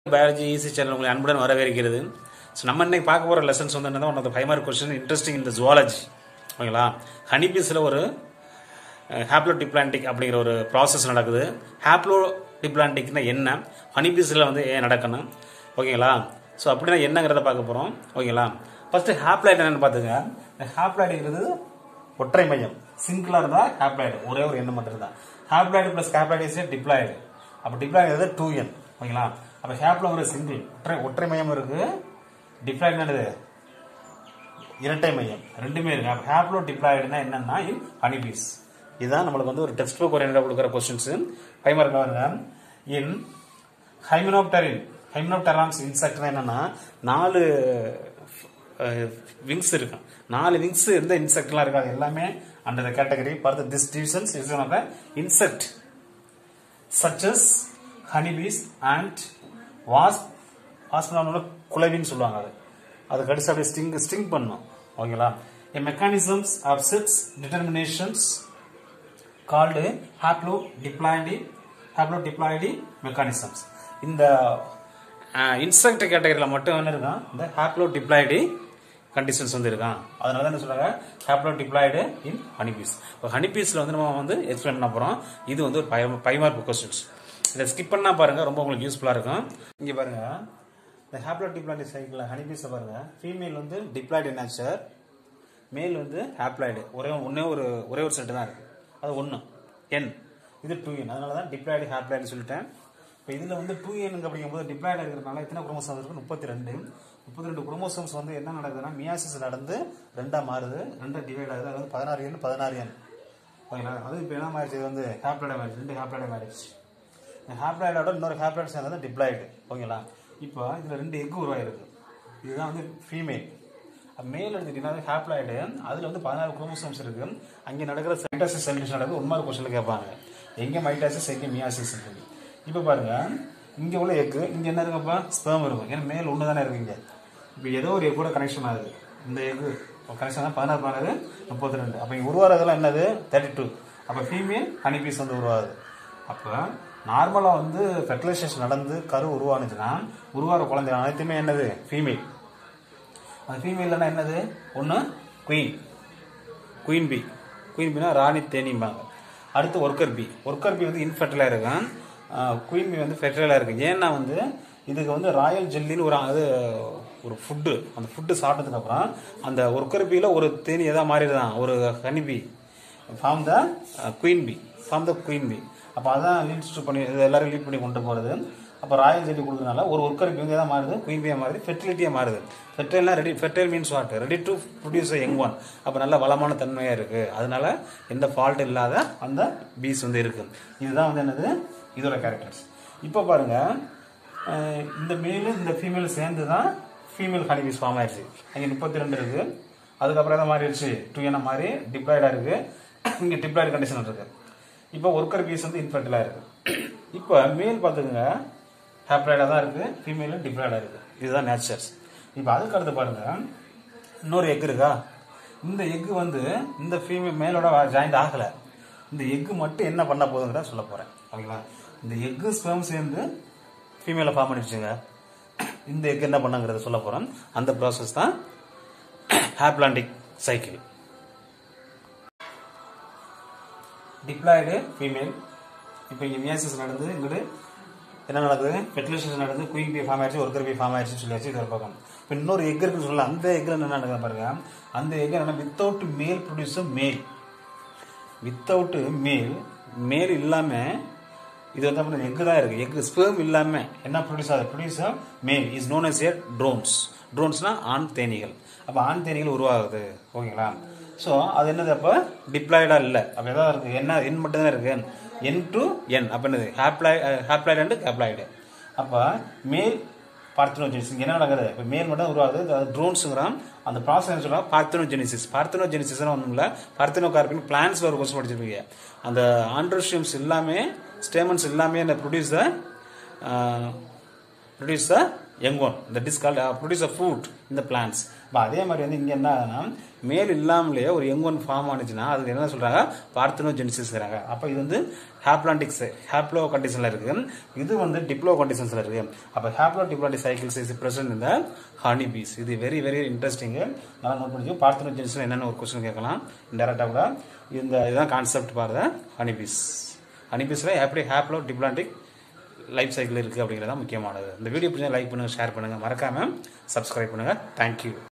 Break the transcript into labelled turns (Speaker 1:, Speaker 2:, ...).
Speaker 1: biology easy channel உங்களை அன்புடன் வரவேற்கிறது ஸோ நம்ம இன்னைக்கு பார்க்க போகிற லெசன்ஸ் வந்து என்னன்னா one of five mark question interesting இந்த ஜுவாலஜி ஓகேங்களா ஹனிபீஸில் ஒரு ஹாப்ளோ டிப்ளான்டிக் அப்படிங்கிற ஒரு ப்ராசஸ் நடக்குது ஹாப்ளோ டிப்ளான்டிக்னா என்ன ஹனிபீஸில் வந்து ஏன் நடக்கணும் ஓகேங்களா ஸோ அப்படின்னா என்னங்கிறத பார்க்க போகிறோம் ஓகேங்களா ஃபஸ்ட்டு ஹாப்ளாய்டு என்னன்னு பார்த்துங்க இந்த ஹாப்ளாய்டுங்கிறது ஒற்றை மையம் சிங்கிளாக இருந்தால் ஹாப்ளாய்டு ஒரே ஒரு எண்ணம் மட்டும் தான் haploid plus haploid is diploid அப்போ டிப்ளாய்டு டூ என் ஓகேங்களா அப்போ ஹேப்ல ஒரு சிங்கிள் ஒற்றை ஒற்றை மையம் இருக்கு டிப்ளாய்டு என்னது இரட்டை மையம் ரெண்டுமே இருக்கு அப்போ ஹேப்லோ டிப்ளாய்டுனா என்னன்னா இன் ஹனிபீஸ் இதுதான் நம்மளுக்கு வந்து ஒரு டெக்ஸ்ட் புக் ஓரியன்டாக கொடுக்குற கொஸ்டின்ஸ் ஃபைவ் மார்க் வருங்க இன் ஹைமினோப்டரின் ஹைமினோப்டரான்ஸ் இன்செக்ட்னா என்னன்னா நாலு விங்ஸ் இருக்கும் நாலு விங்ஸ் எந்த இன்செக்ட்லாம் இருக்காது எல்லாமே அண்டர் த கேட்டகரி பார்த்து this divisions is one of insect such as honeybees and wasp வாஸ்ப்னா குளவின்னு சொல்லுவாங்க அது அது கடிச்சு அப்படியே ஸ்டிங் ஸ்டிங் பண்ணும் ஓகேங்களா a mechanisms of sets determinations called haplodiploidy haplodiploidy mechanisms இந்த இன்செக்ட் கேட்டகரியில் மட்டும் என்ன இருக்கான் இந்த ஹாப்ளோ டிப்ளாய்டி கண்டிஷன்ஸ் வந்து இருக்கான் அதனால தான் என்ன சொல்றாங்க ஹாப்ளோ டிப்ளாய்டு இன் ஹனிபீஸ் இப்போ ஹனிபீஸில் வந்து நம்ம வந்து எக்ஸ்பிளைன் பண்ண போகிறோம் இது வந்து ஒரு ஃபைவ் மார்க் கொஸ்டின்ஸ் இதை ஸ்கிப் பண்ணா பாருங்க ரொம்ப உங்களுக்கு யூஸ்ஃபுல்லாக இருக்கும் இங்கே பாருங்க இந்த ஹாப்ளோ டிப்ளாய்டு சைக்கிள் ஹனிபீஸை பாருங்க ஃபீமேல் வந்து டிப்ளாய்டு நேச்சர் மேல் வந்து ஹாப்ளாய்டு ஒரே ஒன்றே ஒரு ஒரே ஒரு செட்டு தான் இருக்கு அது ஒன்று என் இது டூ என் அதனால தான் டிப்ளாய்டு ஹாப்ளாய்டு சொல்லிட்டேன் இப்போ இதில் வந்து டூ என் அப்படிங்கும்போது டிப்ளாய்டு இருக்கிறதுனால எத்தனை குரோமோசோம்ஸ் இருக்கு முப்பத்தி ரெண்டு முப்பத்தி ரெண்டு குரோமோசோம்ஸ் வந்து என்ன நடக்குதுன்னா மியாசிஸ் நடந்து ரெண்டா மாறுது ரெண்டா டிவைட் ஆகுது அது வந்து பதினாறு எண் பதினாறு எண் ஓகேங்களா அது இப்போ என்ன மாறிச்சு இது வந்து ஹாப்ளாய்டு மாறிச்சு ரெண்டு ஹாப்ளாய்டு மாறிடுச்சு ஹாப்ளாய்டோட இன்னொரு ஹாப்ளாய்டு சேர்ந்தது டிப்ளாய்டு ஓகேங்களா இப்போ இதில் ரெண்டு எக் உருவாயிருக்கு இதுதான் வந்து ஃபீமேல் மேல் எடுத்துக்கிட்டீங்கன்னா ஹாப்ளாய்டு அதில் வந்து பதினாறு குரோமோசோம்ஸ் இருக்கு அங்கே நடக்கிற மைட்டாசிஸ் செலிபிரேஷன் நடக்குது ஒன்மாறு கொஸ்டின் கேட்பாங்க எங்கே மைட்டாசிஸ் எங்கே மியாசிஸ் இருக்கு இப்போ பாருங்க இங்கே உள்ள எக்கு இங்கே என்ன இருக்குப்பா ஸ்பேம் இருக்கும் ஏன்னா மேல் ஒன்று தானே இருக்குங்க இப்போ ஏதோ ஒரு எக் கூட கனெக்ஷன் ஆகுது இந்த எக்கு கனெக்ஷன் தான் பதினாறு பதினாறு முப்பத்தி ரெண்டு அப்போ இங்கே உருவாகிறதுலாம் என்னது தேர்ட்டி டூ அப்போ ஃபீமேல் ஹனிபீஸ் வந்து உருவாகுது அப்போ நார்மலாக வந்து ஃபெர்டிலைசேஷன் நடந்து கரு உருவானுச்சுன்னா உருவாகிற குழந்தை அனைத்துமே என்னது ஃபீமேல் அந்த ஃபீமேல்னா என்னது ஒன்று குயின் குயின் பி குயின் பினா ராணி தேனிம்பாங்க அடுத்து ஒர்க்கர் பி ஒர்க்கர் பி வந்து இன்ஃபெர்டிலாக இருக்கும் குயின் பி வந்து ஃபெர்டிலாக இருக்கு ஏன்னா வந்து இதுக்கு வந்து ராயல் ஜெல்லின்னு ஒரு அது ஒரு ஃபுட்டு அந்த ஃபுட்டு சாப்பிட்டதுக்கு அப்புறம் அந்த ஒர்க்கர் பியில் ஒரு தேனி எதாவது மாறிடுதான் ஒரு honey bee form the queen bee form the queen bee அப்போ அதான் லீட்ஸ் பண்ணி இது எல்லாரும் லீட் பண்ணி கொண்டு போகிறது அப்போ ராயல் ஜெல்லி கொடுக்கறதுனால ஒரு ஒர்க்கர் பி தான் மாறுது குயின் பியாக மாறுது ஃபெர்டிலிட்டியாக மாறுது ஃபெர்டைல்னா ready fertile means what ready to produce young one அப்போ நல்ல வளமான தன்மையாக இருக்குது அதனால எந்த ஃபால்ட் இல்லாத அந்த பீஸ் வந்து இருக்குது இதுதான் வந்து என்னது இதோட கேரக்டர்ஸ் இப்போ பாருங்க இந்த மேலு இந்த ஃபீமேல் சேர்ந்து தான் ஃபீமேல் ஹனி பீஸ் ஃபார்ம் ஆயிடுச்சு அங்கே முப்பத்தி ரெண்டு இருக்குது அதுக்கப்புறம் தான் மாறிடுச்சு டூ என்ன மாதிரி டிப்ளாய்டாக இருக்குது இங்கே டிப்ளாய்டு கண்டிஷன் இருக்குது இப்போ ஒர்க்கர் பீஸ் வந்து இன்ஃபெர்டிலாக இருக்குது இப்போ மேல் பார்த்துக்கோங்க ஹாப்ளாய்டாக தான் இருக்குது ஃபீமேலும் டிப்ளாய்டாக இருக்குது இதுதான் நேச்சர்ஸ் இப்போ அதுக்கு அடுத்து பாருங்க இன்னொரு எக் இருக்கா இந்த எக்கு வந்து இந்த ஃபீமேல் மேலோட ஜாயிண்ட் ஆகலை இந்த எக்கு மட்டும் என்ன பண்ண போகுதுங்கிறத சொல்ல போகிறேன் ஓகேங்களா இந்த எக்கு ஸ்பெர்ம் சேர்ந்து ஃபீமேலை ஃபார்ம் பண்ணிடுச்சுங்க இந்த எக் என்ன பண்ணங்கிறத சொல்ல போகிறோம் அந்த ப்ராசஸ் தான் ஹாப்லாண்டிக் சைக்கிள் டிப்ளாய்டு ஃபீமேல் இப்போ இங்கே மியாசிஸ் நடந்து இங்கிட்டு என்ன நடக்குது ஃபெர்டிலைசேஷன் நடந்து குயின் பி ஃபார்ம் ஆயிடுச்சு ஒருத்தர் பி ஃபார்ம் ஆயிடுச்சு சொல்லியாச்சு இது ஒரு பக்கம் இப்போ இன்னொரு எக் இருக்குன்னு சொல்லலாம் அந்த எக்கில் என்ன நடக்குது பாருங்க அந்த எக் என்ன வித்தவுட் மேல் ப்ரொடியூசர் மேல் வித்தவுட் மேல் மேல் இல்லாமல் இது வந்து அப்படி எக்கு தான் இருக்கு எக் ஸ்பேம் இல்லாமல் என்ன ப்ரொடியூஸ் ஆகுது producer male is known as a drones ட்ரோன்ஸ்னா ஆண் தேனிகள் அப்போ ஆண் தேனிகள் உருவாகுது ஓகேங்களா ஸோ அது என்னது அப்போ டிப்ளாய்டா இல்லை அப்போ எதாவது இருக்கு என்ன என் மட்டும் தான் இருக்கு என் டு என் அப்போ என்னது ஹாப்ளாய் ஹாப்ளாய்டு அண்ட் ஹாப்ளாய்டு அப்போ மேல் பார்த்தினோஜெனிசிஸ் இங்கே என்ன நடக்குது இப்போ மேல் மட்டும் உருவாகுது அது ட்ரோன்ஸுங்கிறான் அந்த ப்ராசஸ் சொல்லுவாங்க பார்த்தினோஜெனிசிஸ் பார்த்தினோஜெனிசிஸ் ஒன்றும் இல்லை பார்த்தினோ கார்பன் பிளான்ஸ் ஒரு கொஸ்டின் படிச்சிருப்பீங்க அந்த ஆண்ட்ரோஷியம்ஸ் எல்லாமே ஸ்டேமன்ஸ் எல்லாமே என்ன produce the produce the young one that is called produce a fruit இந்த பிளான்ஸ் இப்போ அதே மாதிரி வந்து இங்கே என்ன ஆகுதுன்னா மேல் இல்லாமலேயே ஒரு யங் ஒன் ஃபார்ம் ஆனிச்சுன்னா அதுக்கு என்ன சொல்றாங்க பார்த்தனோ ஜெனிசிஸ்ங்கிறாங்க அப்போ இது வந்து ஹாப்லாண்டிக்ஸ் ஹாப்லோ கண்டிஷனில் இருக்கு இது வந்து டிப்ளோ கண்டிஷன்ஸில் இருக்கு அப்போ haplodiplontic cycles is present இந்த ஹனி பீஸ் இது வெரி வெரி இன்ட்ரெஸ்டிங் நல்லா நோட் பண்ணிக்கோ பார்த்தனோ ஜெனிசன் என்னென்ன ஒரு கொஸ்டின் கேட்கலாம் டேரெக்டாக கூட இந்த இதுதான் கான்செப்ட் பாருங்க ஹனி பீஸ் ஹனி பீஸில் எப்படி ஹாப்லோ டிப்ளாண்டிக் லைஃப் சைக்கிள் இருக்குது அப்படிங்கிறது தான் முக்கியமானது இந்த வீடியோ பிடிச்சா லைக் பண்ணுங்கள் ஷேர் பண்ணுங்கள் மறக்காமல் சப்ஸ்கிரைப் பண்ணுங்கள் தேங்க்யூ